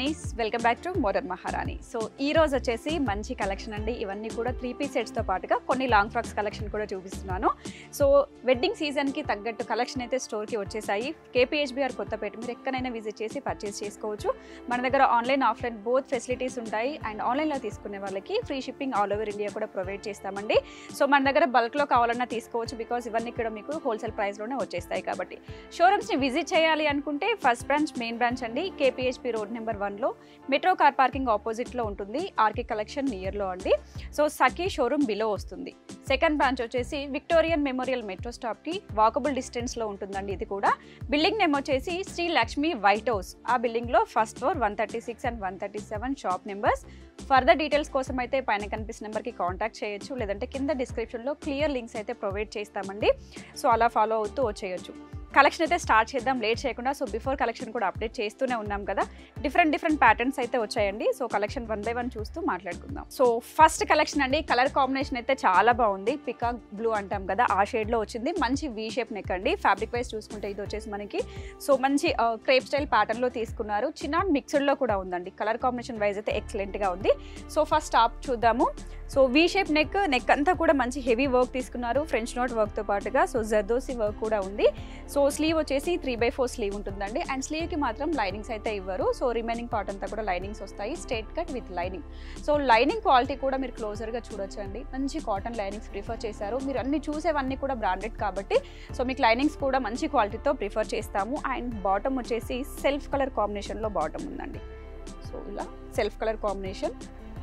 మన్నీస్ welcome back to modern Maharani so ఈ రోజు వచ్చేసి మంచి కలెక్షన్ అండి ఇవన్నీ కూడా త్రీ పీస్ సెట్స్తో పాటుగా కొన్ని లాంగ్ ఫ్రాక్స్ కలెక్షన్ కూడా చూపిస్తున్నాను సో వెడ్డింగ్ సీజన్కి తగ్గట్టు కలెక్షన్ అయితే స్టోర్కి వచ్చేసాయి కేపీహెచ్బిఆర్ కొత్తపేట మీరు ఎక్కడైనా విజిట్ చేసి పర్చేస్ చేసుకోవచ్చు మన దగ్గర ఆన్లైన్ ఆఫ్లైన్ బోత్ ఫెసిలిటీస్ ఉంటాయి అండ్ ఆన్లైన్లో తీసుకునే వాళ్ళకి free shipping all over India కూడా ప్రొవైడ్ చేస్తామండి సో మన దగ్గర బల్క్లో కావాలన్నా తీసుకోవచ్చు బికాస్ ఇవన్నీ ఇక్కడ మీకు హోల్సేల్ ప్రైస్లోనే వచ్చేస్తాయి కాబట్టి షోరూమ్స్ని విజిట్ చేయాలి అనుకుంటే ఫస్ట్ బ్రాంచ్ మెయిన్ బ్రాంచ్ అండి కేపీహెచ్పి రోడ్ నెంబర్ వన్లో మెట్రో కార్ పార్కింగ్ ఆపోజిట్లో ఉంటుంది ఆర్కే కలెక్షన్ నియర్లో అండి సో సఖీ షోరూమ్ బిలో వస్తుంది సెకండ్ బ్రాంచ్ వచ్చేసి విక్టోరియన్ మెమోరియల్ మెట్రో స్టాప్కి వాకబుల్ డిస్టెన్స్లో ఉంటుందండి ఇది కూడా బిల్డింగ్ నేమ్ వచ్చేసి శ్రీ లక్ష్మి వైట్ హౌస్ ఆ బిల్డింగ్లో first floor one thirty six and one thirty seven shop numbers further details కోసం అయితే పైన కనిపిస్తున్న నెంబర్కి కాంటాక్ట్ చేయొచ్చు లేదంటే కింద డిస్క్రిప్షన్లో క్లియర్ లింక్స్ అయితే ప్రొవైడ్ చేస్తామండి సో అలా ఫాలో అవుతూ వచ్చేయచ్చు కలెక్షన్ అయితే స్టార్ట్ చేద్దాం లేట్ చేయకుండా సో బిఫోర్ కలెక్షన్ కూడా అప్డేట్ చేస్తూనే ఉన్నాం కదా డిఫరెంట్ డిఫరెంట్ ప్యాటర్న్స్ అయితే వచ్చాయండి so collection one by one చూస్తూ మాట్లాడుకుందాం సో ఫస్ట్ కలెక్షన్ అండి కలర్ కాంబినేషన్ అయితే చాలా బాగుంది పికాక్ బ్లూ అంటాం కదా ఆ షేడ్లో వచ్చింది మంచి వీ షేప్ నెక్ అండి ఫ్యాబ్రిక్ వైజ్ చూసుకుంటే ఇది వచ్చేసి మనకి సో మంచి క్రేప్ స్టైల్ ప్యాటర్న్లో తీసుకున్నారు చిన్న మిక్స్డ్లో కూడా ఉందండి కలర్ కాంబినేషన్ వైజ్ అయితే ఎక్సలెంట్గా ఉంది సో ఫస్ట్ టాప్ చూద్దాము so V shape neck neck అంతా కూడా మంచి హెవీ వర్క్ తీసుకున్నారు ఫ్రెంచ్ నోట్ వర్క్తో పాటుగా సో జర్దోసి వర్క్ కూడా ఉంది సో స్లీవ్ వచ్చేసి త్రీ బై ఫోర్ స్లీవ్ ఉంటుందండి అండ్ స్లీవ్కి మాత్రం లైనింగ్స్ అయితే ఇవ్వరు సో రిమైనింగ్ పార్ట్ అంతా కూడా లైనింగ్స్ వస్తాయి straight cut with lining so lining quality కూడా మీరు క్లోజర్గా చూడొచ్చండి మంచి కాటన్ లైనింగ్స్ ప్రిఫర్ చేశారు మీరు అన్ని చూసేవన్నీ కూడా బ్రాండెడ్ కాబట్టి సో మీకు లైనింగ్స్ కూడా మంచి క్వాలిటీతో ప్రిఫర్ చేస్తాము అండ్ బాటమ్ వచ్చేసి సెల్ఫ్ కలర్ కాంబినేషన్లో బాటమ్ ఉందండి సో ఇలా సెల్ఫ్ కలర్ కాంబినేషన్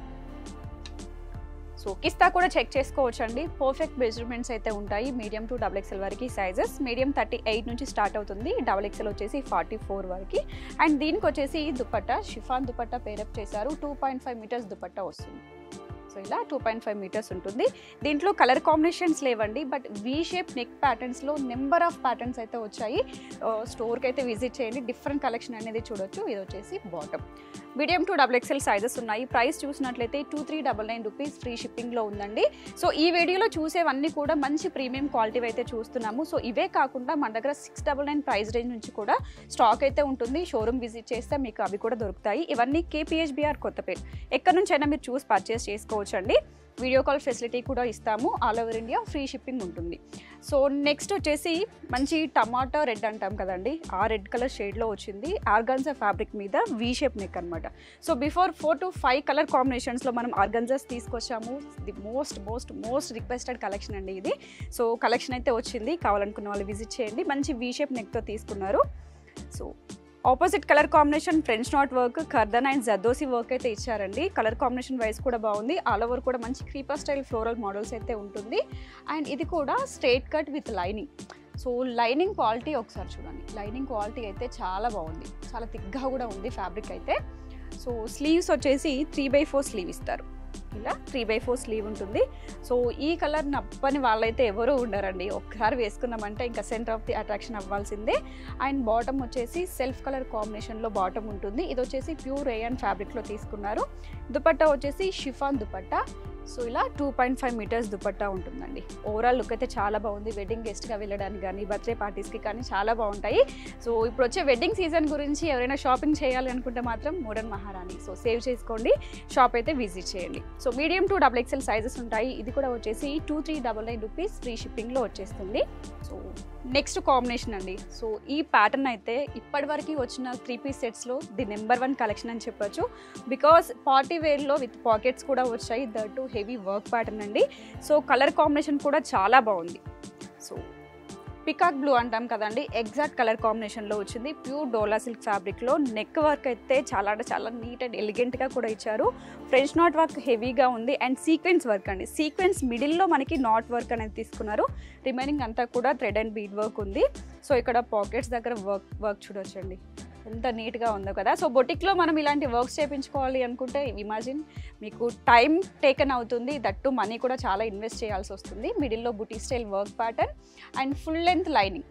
సో కిస్తా కూడా చెక్ చేసుకోవచ్చండి పర్ఫెక్ట్ మెజర్మెంట్స్ అయితే ఉంటాయి మీడియం టు డబుల్ ఎక్స్ఎల్ వరకు సైజెస్ మీడియం థర్టీ ఎయిట్ నుంచి స్టార్ట్ అవుతుంది డబుల్ ఎక్స్ఎల్ వచ్చేసి ఫార్టీ ఫోర్ వరకు అండ్ దీనికి వచ్చేసి దుపట్టా షిఫాన్ దుపట్టా పేరప్ చేశారు two point five metres dupatta వస్తుంది సో ఇలా టూ పాయింట్ ఫైవ్ మీటర్స్ ఉంటుంది దీంట్లో కలర్ కాంబినేషన్స్ లేవండి బట్ వీ షేప్ నెక్ ప్యాటర్న్స్లో నెంబర్ ఆఫ్ ప్యాటర్న్స్ అయితే వచ్చాయి స్టోర్కి అయితే విజిట్ చేయండి డిఫరెంట్ కలెక్షన్ అనేది చూడొచ్చు ఇది వచ్చేసి bottom medium to double XL sizes ఉన్నాయి ప్రైస్ చూసినట్లయితే two three double nine rupees free షిప్పింగ్లో ఉందండి సో ఈ వీడియోలో చూసేవన్నీ కూడా మంచి ప్రీమియం క్వాలిటీ అయితే చూస్తున్నాము సో ఇవే కాకుండా మన దగ్గర six double nine price range నుంచి కూడా స్టాక్ అయితే ఉంటుంది షోరూమ్ విజిట్ చేస్తే మీకు అవి కూడా దొరుకుతాయి ఇవన్నీ కేపీహెచ్బిఆర్ కొత్తపేట ఎక్కడి నుంచైనా మీరు చూసి పర్చేస్ చేసుకోవచ్చు అండి వీడియో కాల్ ఫెసిలిటీ కూడా ఇస్తాము all over India free shipping ఉంటుంది సో నెక్స్ట్ వచ్చేసి మంచి టమాటా రెడ్ అంటాం కదండి ఆ రెడ్ కలర్ షేడ్లో వచ్చింది ఆర్గాన్జా ఫ్యాబ్రిక్ మీద వీ షేప్ నెక్ అనమాట so before four to five colour కాంబినేషన్స్లో మనం ఆర్గన్జాస్ తీసుకొచ్చాము the most most most requested collection అండి ఇది సో కలెక్షన్ అయితే వచ్చింది కావాలనుకున్న వాళ్ళు విజిట్ చేయండి మంచి వీ షేప్ నెక్తో తీసుకున్నారు so opposite colour combination French knot work కర్దన్ అండ్ జద్దోసి వర్క్ అయితే ఇచ్చారండి కలర్ కాంబినేషన్ వైజ్ కూడా బాగుంది ఆల్ ఓవర్ కూడా మంచి క్రీపర్ స్టైల్ ఫ్లోరల్ మోడల్స్ అయితే ఉంటుంది అండ్ ఇది కూడా straight cut with lining so lining quality ఒకసారి చూడండి లైనింగ్ క్వాలిటీ అయితే చాలా బాగుంది చాలా థిక్గా కూడా ఉంది ఫ్యాబ్రిక్ అయితే సో స్లీవ్స్ వచ్చేసి త్రీ బై ఫోర్ స్లీవ్ ఇస్తారు ఇలా త్రీ బై ఫోర్ స్లీవ్ ఉంటుంది సో ఈ కలర్ నప్పని వాళ్ళైతే ఎవరు ఉండరండి ఒక్కసారి వేసుకున్నామంటే ఇంకా సెంటర్ ఆఫ్ ది అట్రాక్షన్ అవ్వాల్సిందే అండ్ బాటమ్ వచ్చేసి సెల్ఫ్ కలర్ కాంబినేషన్లో బాటమ్ ఉంటుంది ఇది వచ్చేసి ప్యూర్ రేయన్ ఫ్యాబ్రిక్లో తీసుకున్నారు దుపట్టా వచ్చేసి షిఫాన్ దుపట్టా సో ఇలా two point five metres dupatta ఉంటుందండి ఓవరాల్ లుక్ అయితే చాలా బాగుంది వెడ్డింగ్ గెస్ట్గా వెళ్ళడానికి కానీ బర్త్డే పార్టీస్కి కానీ చాలా బాగుంటాయి సో ఇప్పుడు వచ్చే వెడ్డింగ్ సీజన్ గురించి ఎవరైనా షాపింగ్ చేయాలి అనుకుంటే మాత్రం మోడర్న్ మహారాణి సో సేవ్ చేసుకోండి షాప్ అయితే విజిట్ చేయండి so medium to double XL sizes ఉంటాయి ఇది కూడా వచ్చేసి two three double nine rupees free షిప్పింగ్లో వచ్చేస్తుంది సో నెక్స్ట్ కాంబినేషన్ అండి సో ఈ ప్యాటర్న్ అయితే ఇప్పటివరకు వచ్చిన త్రీ పీస్ సెట్స్లో ది నెంబర్ వన్ కలెక్షన్ అని చెప్పొచ్చు బికాస్ పార్టీ వేర్లో విత్ పాకెట్స్ కూడా వచ్చాయి the two heavy work pattern అండి సో కలర్ కాంబినేషన్ కూడా చాలా బాగుంది సో పికాక్ బ్లూ అంటాం కదండి ఎగ్జాక్ట్ కలర్ కాంబినేషన్లో వచ్చింది ప్యూర్ డోలా సిల్క్ ఫ్యాబ్రిక్లో నెక్ వర్క్ అయితే చాలా అంటే చాలా నీట్ అండ్ ఎలిగెంట్గా కూడా ఇచ్చారు ఫ్రెంచ్ నాట్ వర్క్ హెవీగా ఉంది అండ్ సీక్వెన్స్ వర్క్ అండి సీక్వెన్స్ మిడిల్లో మనకి నాట్ వర్క్ అనేది తీసుకున్నారు రిమైనింగ్ అంతా కూడా థ్రెడ్ అండ్ బీడ్ వర్క్ ఉంది సో ఇక్కడ పాకెట్స్ దగ్గర వర్క్ వర్క్ చూడొచ్చండి ఎంత నీట్గా ఉందో కదా సో బొటిక్లో మనం ఇలాంటి వర్క్స్ చేయించుకోవాలి అనుకుంటే ఇమాజిన్ మీకు టైం టేకన్ అవుతుంది దట్టు మనీ కూడా చాలా ఇన్వెస్ట్ చేయాల్సి వస్తుంది మిడిల్లో booti style work pattern and full length lining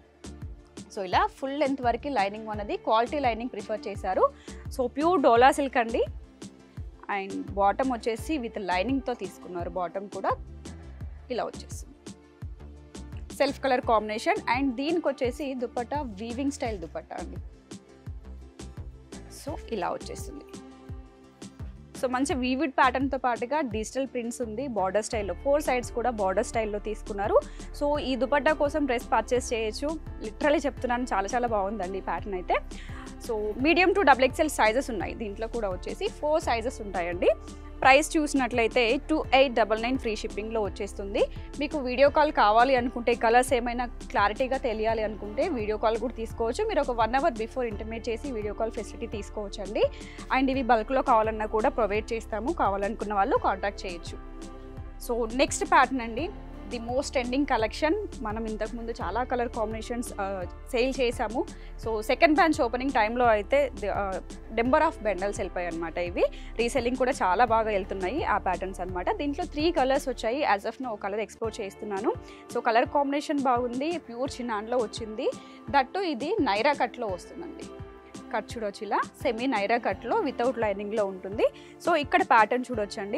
so ఇలా ఫుల్ లెంత్ వరకు లైనింగ్ అనేది క్వాలిటీ లైనింగ్ ప్రిఫర్ చేశారు సో ప్యూర్ డోలా సిల్క్ అండి అండ్ బాటమ్ వచ్చేసి విత్ లైనింగ్తో తీసుకున్నారు బాటమ్ కూడా ఇలా వచ్చేసింది సెల్ఫ్ కలర్ కాంబినేషన్ అండ్ దీనికి వచ్చేసి దుపట్టా వీవింగ్ స్టైల్ దుపట్టా అండి సో ఇలా వచ్చేస్తుంది సో మంచి వీవిడ్ ప్యాటర్న్తో పాటుగా డిజిటల్ ప్రింట్స్ ఉంది బార్డర్ స్టైల్లో ఫోర్ సైడ్స్ కూడా బార్డర్ స్టైల్లో తీసుకున్నారు సో ఈ దుపట్టా కోసం డ్రెస్ పర్చేస్ చేయొచ్చు లిటరలీ చెప్తున్నాను చాలా చాలా బాగుందండి ఈ ప్యాటర్న్ అయితే so medium to double XL sizes ఉన్నాయి దీంట్లో కూడా వచ్చేసి ఫోర్ సైజెస్ ఉంటాయండి ప్రైస్ చూసినట్లయితే two eight double nine free షిప్పింగ్లో వచ్చేస్తుంది మీకు వీడియో కాల్ కావాలి అనుకుంటే కలర్స్ ఏమైనా క్లారిటీగా తెలియాలి అనుకుంటే వీడియో కాల్ కూడా తీసుకోవచ్చు మీరు ఒక వన్ అవర్ బిఫోర్ ఇంటిమేట్ చేసి వీడియో కాల్ ఫెసిలిటీ తీసుకోవచ్చు అండి అండ్ ఇవి బల్క్లో కావాలన్నా కూడా ప్రొవైడ్ చేస్తాము కావాలనుకున్న వాళ్ళు కాంటాక్ట్ చేయొచ్చు సో నెక్స్ట్ ప్యాటర్న్ అండి ది మోస్ట్ ట్రెండింగ్ కలెక్షన్ మనం ఇంతకుముందు చాలా కలర్ కాంబినేషన్స్ సేల్ చేసాము సో సెకండ్ బ్రాంచ్ ఓపెనింగ్ టైంలో అయితే నెంబర్ ఆఫ్ బెండల్స్ వెళ్ళిపోయాయి అనమాట ఇవి రీసెల్లింగ్ కూడా చాలా బాగా వెళ్తున్నాయి ఆ ప్యాటర్న్స్ అనమాట దీంట్లో త్రీ కలర్స్ వచ్చాయి as of now colour export చేస్తున్నాను సో కలర్ కాంబినేషన్ బాగుంది ప్యూర్ చిన్నాన్లో వచ్చింది దట్టు ఇది నైరా కట్లో వస్తుందండి కట్ చూడొచ్చు ఇలా సెమీ నైరా కట్లో వితౌట్ లైనింగ్లో ఉంటుంది సో ఇక్కడ ప్యాటర్న్ చూడొచ్చండి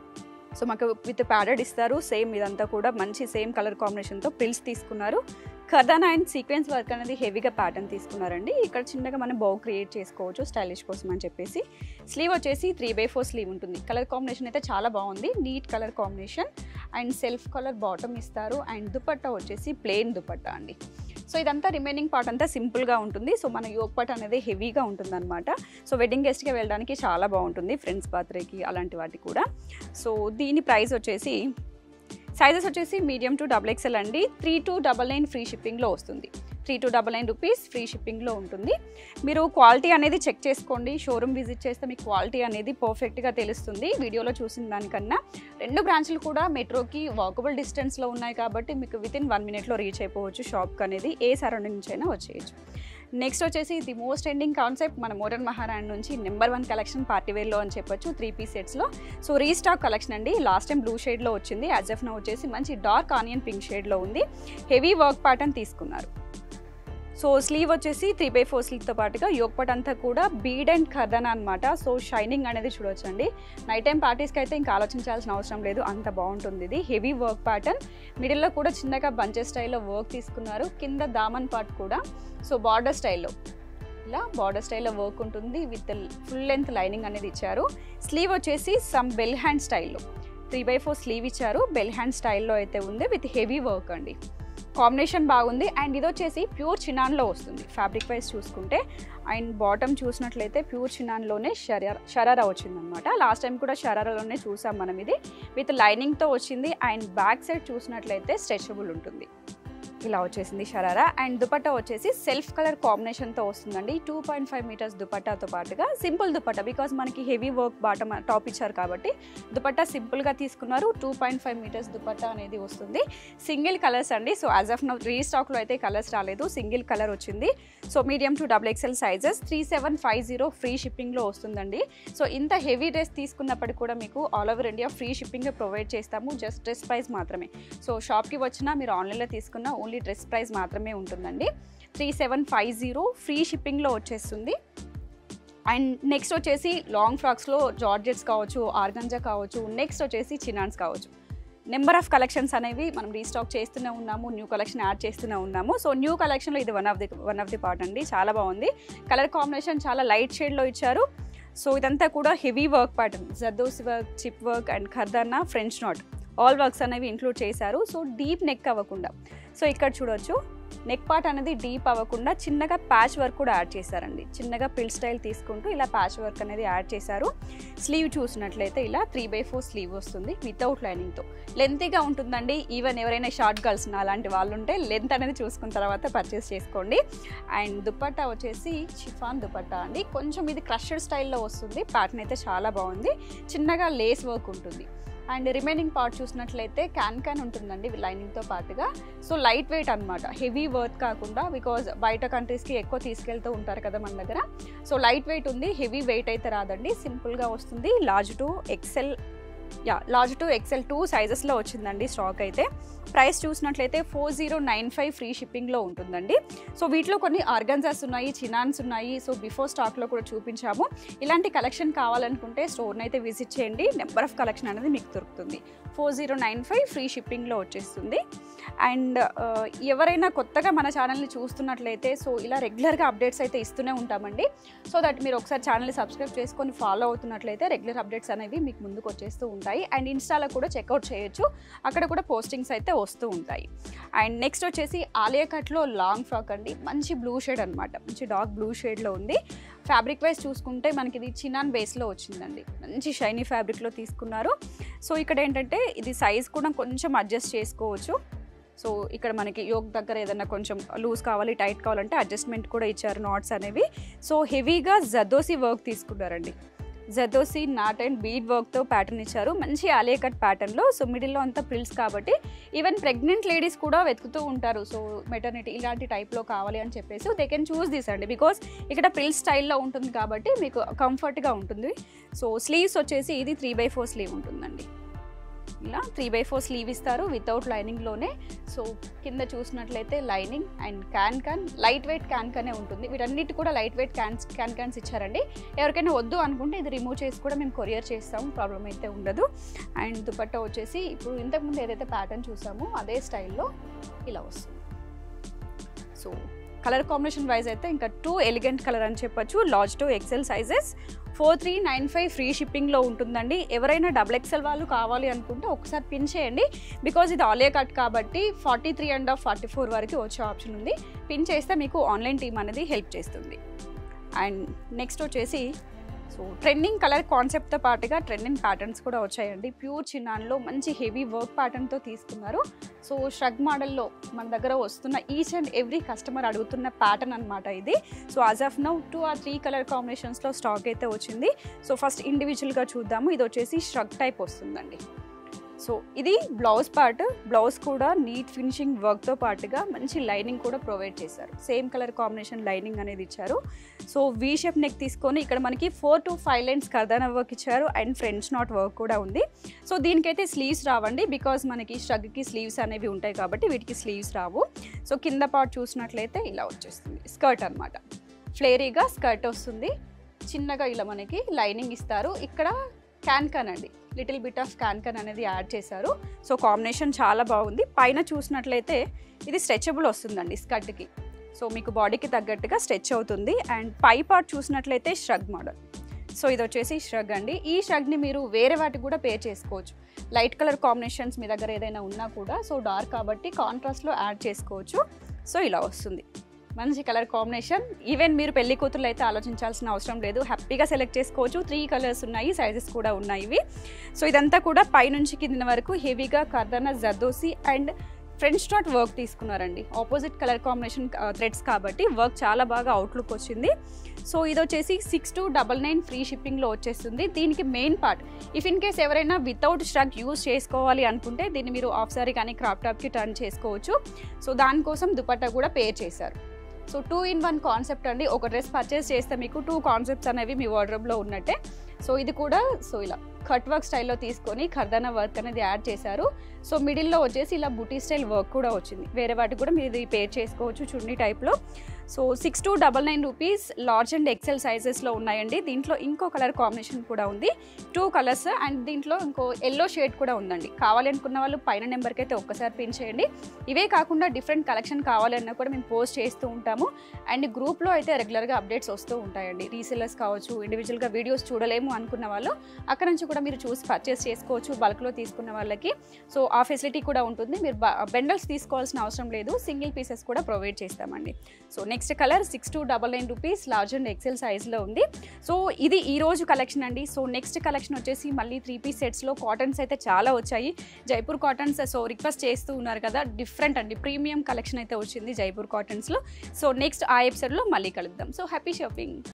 సో మాకు విత్ ప్యాడెడ్ ఇస్తారు సేమ్ ఇదంతా కూడా మంచి సేమ్ కలర్ కాంబినేషన్తో ప్రిల్స్ తీసుకున్నారు కర్దానా అండ్ సీక్వెన్స్ వర్క్ అనేది హెవీగా ప్యాటర్న్ తీసుకున్నారండి ఇక్కడ చిన్నగా మనం బౌ క్రియేట్ చేసుకోవచ్చు స్టైలిష్ కోసం అని చెప్పేసి స్లీవ్ వచ్చేసి త్రీ బై ఫోర్ స్లీవ్ ఉంటుంది కలర్ కాంబినేషన్ అయితే చాలా బాగుంది neat colour combination and self colour bottom ఇస్తారు అండ్ దుపట్టా వచ్చేసి ప్లెయిన్ దుపట్టా అండి సో ఇదంతా రిమైనింగ్ పార్ట్ అంతా సింపుల్గా ఉంటుంది సో మన యోగ్ పార్ట్ అనేది హెవీగా ఉంటుంది అనమాట సో వెడ్డింగ్ గెస్ట్కి వెళ్ళడానికి చాలా బాగుంటుంది ఫ్రెండ్స్ బర్త్డేకి అలాంటి వాటికి కూడా సో దీని ప్రైస్ వచ్చేసి సైజెస్ వచ్చేసి మీడియం టు డబుల్ ఎక్స్ఎల్ అండి three two double nine free షిప్పింగ్లో వస్తుంది three two double nine rupees free షిప్పింగ్లో ఉంటుంది మీరు క్వాలిటీ అనేది చెక్ చేసుకోండి షోరూమ్ విజిట్ చేస్తే మీకు క్వాలిటీ అనేది పర్ఫెక్ట్గా తెలుస్తుంది వీడియోలో చూసిన దానికన్నా రెండు బ్రాంచ్లు కూడా మెట్రోకి వాకబుల్ డిస్టెన్స్లో ఉన్నాయి కాబట్టి మీకు విత్ ఇన్ వన్ మినిట్లో రీచ్ అయిపోవచ్చు షాప్కి అనేది ఏ సరౌండింగ్ నుంచి అయినా వచ్చేయచ్చు నెక్స్ట్ వచ్చేసి ది మోస్ట్ ఎండింగ్ కాన్సెప్ట్ మన మోడర్న్ మహారాణి నుంచి నెంబర్ వన్ కలెక్షన్ పార్టీ వేర్లో అని చెప్పొచ్చు త్రీ పీస్ సెట్స్లో సో రీస్టాక్ కలెక్షన్ అండి లాస్ట్ టైం బ్లూ షేడ్లో వచ్చింది యాజ్ ఎఫ్ నో వచ్చేసి మంచి డార్క్ ఆనియన్ పింక్ షేడ్లో ఉంది హెవీ వర్క్ ప్యాటర్న్ తీసుకున్నారు సో స్లీవ్ వచ్చేసి త్రీ బై ఫోర్ స్లీవ్తో పాటుగా యోగ్ పట్ అంతా కూడా బీడ్ అండ్ ఖర్దన అనమాట సో షైనింగ్ అనేది చూడొచ్చండి నైట్ టైం పార్టీస్కి అయితే ఇంకా ఆలోచించాల్సిన అవసరం లేదు అంత బాగుంటుంది ఇది హెవీ వర్క్ ప్యాటర్న్ మిడిల్లో కూడా చిన్నగా బంచెస్ స్టైల్లో వర్క్ తీసుకున్నారు కింద దామన్ పార్ట్ కూడా సో బార్డర్ స్టైల్లో ఇలా బార్డర్ స్టైల్లో వర్క్ ఉంటుంది విత్ ఫుల్ లెంత్ లైనింగ్ అనేది ఇచ్చారు స్లీవ్ వచ్చేసి సమ్ బెల్ హ్యాండ్ స్టైల్లో త్రీ బై ఫోర్ స్లీవ్ ఇచ్చారు బెల్ హ్యాండ్ స్టైల్లో అయితే ఉంది విత్ హెవీ వర్క్ అండి కాంబినేషన్ బాగుంది అండ్ ఇది వచ్చేసి ప్యూర్ చినాన్లో వస్తుంది ఫ్యాబ్రిక్ వైజ్ చూసుకుంటే అండ్ బాటమ్ చూసినట్లయితే ప్యూర్ చినాన్లోనే షరారా షరారా వచ్చిందనమాట లాస్ట్ టైం కూడా షరారాలోనే చూసాం మనం ఇది విత్ లైనింగ్తో వచ్చింది అండ్ బ్యాక్ సైడ్ చూసినట్లయితే స్ట్రెచబుల్ ఉంటుంది ఇలా వచ్చేసింది షరారా అండ్ దుపట్టా వచ్చేసి సెల్ఫ్ కలర్ కాంబినేషన్తో వస్తుందండి టూ పాయింట్ ఫైవ్ మీటర్స్ దుపట్టాతో పాటుగా సింపుల్ దుపట్టా బికాజ్ మనకి హెవీ వర్క్ బాటమ్ టాప్ ఇచ్చారు కాబట్టి దుపట్టా సింపుల్గా తీసుకున్నారు two point five metres dupatta అనేది వస్తుంది సింగిల్ కలర్స్ అండి సో యాజ్ ఆఫ్ నౌ రీస్టాక్లో అయితే కలర్స్ రాలేదు సింగిల్ కలర్ వచ్చింది so medium to double XL sizes three seven five zero free షిప్పింగ్లో వస్తుందండి సో ఇంత హెవీ డ్రెస్ తీసుకున్నప్పటికి కూడా మీకు all over India free shipping provide చేస్తాము జస్ట్ డ్రెస్ ప్రైస్ మాత్రమే సో షాప్కి వచ్చినా మీరు ఆన్లైన్లో తీసుకున్న ఓన్లీ డ్రెస్ ప్రైస్ మాత్రమే ఉంటుందండి three seven five zero free షిప్పింగ్లో వచ్చేస్తుంది అండ్ నెక్స్ట్ వచ్చేసి లాంగ్ ఫ్రాక్స్లో జార్జెట్స్ కావచ్చు ఆర్గంజా కావచ్చు నెక్స్ట్ వచ్చేసి చినాన్స్ కావచ్చు నెంబర్ ఆఫ్ కలెక్షన్స్ అనేవి మనం రీస్టాక్ చేస్తూనే ఉన్నాము న్యూ కలెక్షన్ యాడ్ చేస్తూనే ఉన్నాము సో న్యూ కలెక్షన్లో ఇది one of the one of the part అండి చాలా బాగుంది కలర్ కాంబినేషన్ చాలా లైట్ షేడ్లో ఇచ్చారు సో ఇదంతా కూడా heavy work pattern zardozi work chip work and ఖర్దానా ఫ్రెంచ్ నాట్ ఆల్ వర్క్స్ అనేవి ఇంక్లూడ్ చేశారు సో డీప్ నెక్ అవ్వకుండా సో ఇక్కడ చూడొచ్చు నెక్ పార్ట్ అనేది డీప్ అవ్వకుండా చిన్నగా ప్యాచ్ వర్క్ కూడా యాడ్ చేశారండి చిన్నగా పిల్ స్టైల్ తీసుకుంటూ ఇలా ప్యాచ్ వర్క్ అనేది యాడ్ చేశారు స్లీవ్ చూసినట్లయితే ఇలా త్రీ బై ఫోర్ స్లీవ్ వస్తుంది వితౌట్ లైనింగ్తో లెంతీగా ఉంటుందండి ఈవెన్ ఎవరైనా షార్ట్ గర్ల్స్ అలాంటి వాళ్ళు ఉంటే లెంత్ అనేది చూసుకున్న తర్వాత పర్చేస్ చేసుకోండి అండ్ దుపట్టా వచ్చేసి షిఫాన్ దుపట్టా అండి కొంచెం ఇది క్రషర్ స్టైల్లో వస్తుంది ప్యాటర్న్ అయితే చాలా బాగుంది చిన్నగా లేస్ వర్క్ ఉంటుంది అండ్ రిమైనింగ్ పార్ట్ చూసినట్లయితే క్యాన్ క్యాన్ ఉంటుందండి లైనింగ్తో పాటుగా సో లైట్ వెయిట్ అనమాట హెవీ వర్త్ కాకుండా బికాజ్ బయట కంట్రీస్కి ఎక్కువ తీసుకెళ్తూ ఉంటారు కదా మన దగ్గర సో లైట్ వెయిట్ ఉంది హెవీ వెయిట్ అయితే రాదండి సింపుల్గా వస్తుంది లార్జ్ టు ఎక్సెల్ యా లార్జ్ టు ఎక్సెల్ టూ సైజెస్లో వచ్చిందండి స్టాక్ అయితే ప్రైస్ చూసినట్లయితే four zero nine five free షిప్పింగ్లో ఉంటుందండి సో వీటిలో కొన్ని ఆర్గన్జాస్ ఉన్నాయి చినాన్స్ ఉన్నాయి సో బిఫోర్ స్టాక్లో కూడా చూపించాము ఇలాంటి కలెక్షన్ కావాలనుకుంటే స్టోర్ని అయితే విజిట్ చేయండి నెంబర్ ఆఫ్ కలెక్షన్ అనేది మీకు దొరుకుతుంది four zero nine five free షిప్పింగ్లో వచ్చేస్తుంది అండ్ ఎవరైనా కొత్తగా మన ఛానల్ని చూస్తున్నట్లయితే సో ఇలా రెగ్యులర్గా అప్డేట్స్ అయితే ఇస్తూనే ఉంటామండి సో దట్ మీరు ఒకసారి ఛానల్ని సబ్స్క్రైబ్ చేసుకొని ఫాలో అవుతున్నట్లయితే రెగ్యులర్ అప్డేట్స్ అనేవి మీకు ముందుకు వచ్చేస్తూ ఉంటాయి అండ్ ఇన్స్టాలో కూడా చెక్అవుట్ చేయొచ్చు అక్కడ కూడా పోస్టింగ్స్ అయితే వస్తూ ఉంటాయి అండ్ నెక్స్ట్ వచ్చేసి ఆలియా కట్లో లాంగ్ ఫ్రాక్ అండి మంచి బ్లూ షేడ్ అనమాట మంచి డార్క్ బ్లూ షేడ్లో ఉంది ఫ్యాబ్రిక్ వైజ్ చూసుకుంటే మనకి ఇది చినాన్ బేస్లో వచ్చిందండి మంచి షైనీ ఫ్యాబ్రిక్లో తీసుకున్నారు సో ఇక్కడ ఏంటంటే ఇది సైజ్ కూడా కొంచెం అడ్జస్ట్ చేసుకోవచ్చు సో ఇక్కడ మనకి యోగ్ దగ్గర ఏదైనా కొంచెం లూజ్ కావాలి టైట్ కావాలంటే అడ్జస్ట్మెంట్ కూడా ఇచ్చారు నాట్స్ అనేవి సో హెవీగా జదోసి వర్క్ తీసుకున్నారండి జదోసి నాట్ అండ్ బీడ్ వర్క్తో ప్యాటర్న్ ఇచ్చారు మంచి ఆలియా కట్ ప్యాటర్న్లో సో మిడిల్లో అంతా ప్రిల్స్ కాబట్టి ఈవెన్ ప్రెగ్నెంట్ లేడీస్ కూడా వెతుకుతూ ఉంటారు సో మెటర్నిటీ ఇలాంటి టైప్లో కావాలి అని చెప్పేసి దే కెన్ చూస్ దిస్ అండి బికాస్ ఇక్కడ ప్రిల్ స్టైల్లో ఉంటుంది కాబట్టి మీకు కంఫర్ట్గా ఉంటుంది సో స్లీవ్స్ వచ్చేసి ఇది త్రీ బై ఫోర్ స్లీవ్ ఉంటుందండి ఇలా త్రీ బై ఫోర్ స్లీవ్ ఇస్తారు వితౌట్ లైనింగ్లోనే సో కింద చూసినట్లయితే lining and can can light weight can క్యానే ఉంటుంది వీటన్నిటి కూడా light weight cans can cans ఇచ్చారండి ఎవరికైనా వద్దు అనుకుంటే ఇది రిమూవ్ చేసి కూడా మేము కొరియర్ చేస్తాము ప్రాబ్లం అయితే ఉండదు అండ్ దుపట్టా వచ్చేసి ఇప్పుడు ఇంతకుముందు ఏదైతే ప్యాటర్న్ చూసామో అదే స్టైల్లో ఇలా వస్తుంది సో కలర్ కాంబినేషన్ వైజ్ అయితే ఇంకా టూ ఎలిగెంట్ కలర్ అని చెప్పొచ్చు large to XL sizes four three nine five free షిప్పింగ్లో ఉంటుందండి ఎవరైనా డబుల్ ఎక్సెల్ వాళ్ళు కావాలి అనుకుంటే ఒకసారి పిన్ చేయండి బికాజ్ ఇది ఆలియా కట్ కాబట్టి forty three and half forty four వరకు వచ్చే ఆప్షన్ ఉంది పిన్ చేస్తే మీకు ఆన్లైన్ టీమ్ అనేది హెల్ప్ చేస్తుంది అండ్ నెక్స్ట్ వచ్చేసి సో ట్రెండింగ్ కలర్ కాన్సెప్ట్తో పాటుగా ట్రెండింగ్ ప్యాటర్న్స్ కూడా వచ్చాయండి ప్యూర్ చిన్నాన్లో మంచి హెవీ వర్క్ ప్యాటర్న్తో తీసుకున్నారు సో షగ్ మోడల్లో మన దగ్గర వస్తున్న ఈచ్ అండ్ ఎవ్రీ కస్టమర్ అడుగుతున్న ప్యాటర్న్ అనమాట ఇది so as of now two or three colour కాంబినేషన్స్లో స్టాక్ అయితే వచ్చింది సో ఫస్ట్ ఇండివిజువల్గా చూద్దాము ఇది వచ్చేసి షగ్ టైప్ వస్తుందండి సో ఇది బ్లౌజ్ పార్ట్ బ్లౌజ్ కూడా నీట్ ఫినిషింగ్ వర్క్తో పాటుగా మంచి లైనింగ్ కూడా ప్రొవైడ్ చేశారు సేమ్ కలర్ కాంబినేషన్ లైనింగ్ అనేది ఇచ్చారు సో వీ షేప్ నెక్ తీసుకొని ఇక్కడ మనకి ఫోర్ టు ఫైవ్ లైన్స్ కర్దానా వర్క్ ఇచ్చారు అండ్ ఫ్రెంచ్ నాట్ వర్క్ కూడా ఉంది సో దీనికైతే స్లీవ్స్ రావండి బికాజ్ మనకి స్ట్రగ్కి స్లీవ్స్ అనేవి ఉంటాయి కాబట్టి వీటికి స్లీవ్స్ రావు సో కింద పార్ట్ చూసినట్లయితే ఇలా వచ్చేస్తుంది స్కర్ట్ అనమాట ఫ్లేరీగా స్కర్ట్ వస్తుంది చిన్నగా ఇలా మనకి లైనింగ్ ఇస్తారు ఇక్కడ క్యాన్కన్ అండి లిటిల్ బిట్ ఆఫ్ క్యాన్కన్ అనేది యాడ్ చేశారు సో కాంబినేషన్ చాలా బాగుంది పైన చూసినట్లయితే ఇది స్ట్రెచబుల్ వస్తుందండి స్కర్ట్కి సో మీకు బాడీకి తగ్గట్టుగా స్ట్రెచ్ అవుతుంది అండ్ పై పార్ట్ చూసినట్లయితే ష్రగ్ మోడల్ సో ఇది వచ్చేసి ష్రగ్ అండి ఈ ష్రగ్ని మీరు వేరే వాటికి కూడా పే చేసుకోవచ్చు లైట్ కలర్ కాంబినేషన్స్ మీ దగ్గర ఏదైనా ఉన్నా కూడా సో డార్క్ కాబట్టి కాంట్రాస్ట్లో యాడ్ చేసుకోవచ్చు సో ఇలా వస్తుంది మంచి కలర్ కాంబినేషన్ ఈవెన్ మీరు పెళ్లి కూతురు అయితే ఆలోచించాల్సిన అవసరం లేదు హ్యాపీగా సెలెక్ట్ చేసుకోవచ్చు త్రీ కలర్స్ ఉన్నాయి సైజెస్ కూడా ఉన్నాయి ఇవి సో ఇదంతా కూడా పైనుంచి కింద వరకు హెవీగా కర్దన zardozi and French knot work తీసుకున్నారండి ఆపోజిట్ కలర్ కాంబినేషన్ థ్రెడ్స్ కాబట్టి వర్క్ చాలా బాగా అవుట్లుక్ వచ్చింది సో ఇది వచ్చేసి six two double nine free షిప్పింగ్లో వచ్చేస్తుంది దీనికి main part if in case ఎవరైనా వితౌట్ స్ట్రక్ యూజ్ చేసుకోవాలి అనుకుంటే దీన్ని మీరు ఆఫ్ సారీ కానీ క్రాప్ టాప్కి టర్న్ చేసుకోవచ్చు సో దానికోసం దుపట్టా కూడా పే చేశారు so two in one concept అండి ఒక డ్రెస్ పర్చేస్ చేస్తే మీకు టూ కాన్సెప్ట్స్ అనేవి మీ వార్డ్రోబ్లో ఉన్నట్టే సో ఇది కూడా సో ఇలా కట్ వర్క్ స్టైల్లో తీసుకొని ఖర్దానా వర్క్ అనేది యాడ్ చేశారు సో మిడిల్లో వచ్చేసి ఇలా బుటీ స్టైల్ వర్క్ కూడా వచ్చింది వేరే వాటికి కూడా మీరు ఇది పే చేసుకోవచ్చు చున్నీ టైప్లో so six two double nine rupees large and XL సైజెస్లో ఉన్నాయండి దీంట్లో ఇంకో కలర్ కాంబినేషన్ కూడా ఉంది టూ కలర్స్ అండ్ దీంట్లో ఇంకో ఎల్లో షేడ్ కూడా ఉందండి కావాలి అనుకున్న వాళ్ళు పైన నెంబర్కి అయితే ఒక్కసారి పిన్ చేయండి ఇవే కాకుండా డిఫరెంట్ కలెక్షన్ కావాలన్నా కూడా మేము పోస్ట్ చేస్తూ ఉంటాము అండ్ గ్రూప్లో అయితే రెగ్యులర్గా అప్డేట్స్ వస్తూ ఉంటాయండి రీసెల్లర్స్ కావచ్చు ఇండివిజువల్గా వీడియోస్ చూడలేము అనుకున్న వాళ్ళు అక్కడ నుంచి కూడా మీరు చూసి పర్చేస్ చేసుకోవచ్చు బల్క్లో తీసుకున్న వాళ్ళకి సో ఆ ఫెసిలిటీ కూడా ఉంటుంది మీరు బెండల్స్ తీసుకోవాల్సిన అవసరం లేదు సింగిల్ పీసెస్ కూడా ప్రొవైడ్ చేస్తామండి so next colour six two double nine rupees large and XL సైజ్లో ఉంది సో ఇది ఈ రోజు కలెక్షన్ అండి సో నెక్స్ట్ కలెక్షన్ వచ్చేసి మళ్ళీ త్రీ పీస్ సెట్స్లో కాటన్స్ అయితే చాలా వచ్చాయి జైపూర్ కాటన్స్ సో రిక్వెస్ట్ చేస్తూ ఉన్నారు కదా డిఫరెంట్ అండి ప్రీమియం కలెక్షన్ అయితే వచ్చింది జైపూర్ కాటన్స్లో సో నెక్స్ట్ ఆ ఎపిసోడ్లో మళ్ళీ కలుద్దాం సో హ్యాపీ షాపింగ్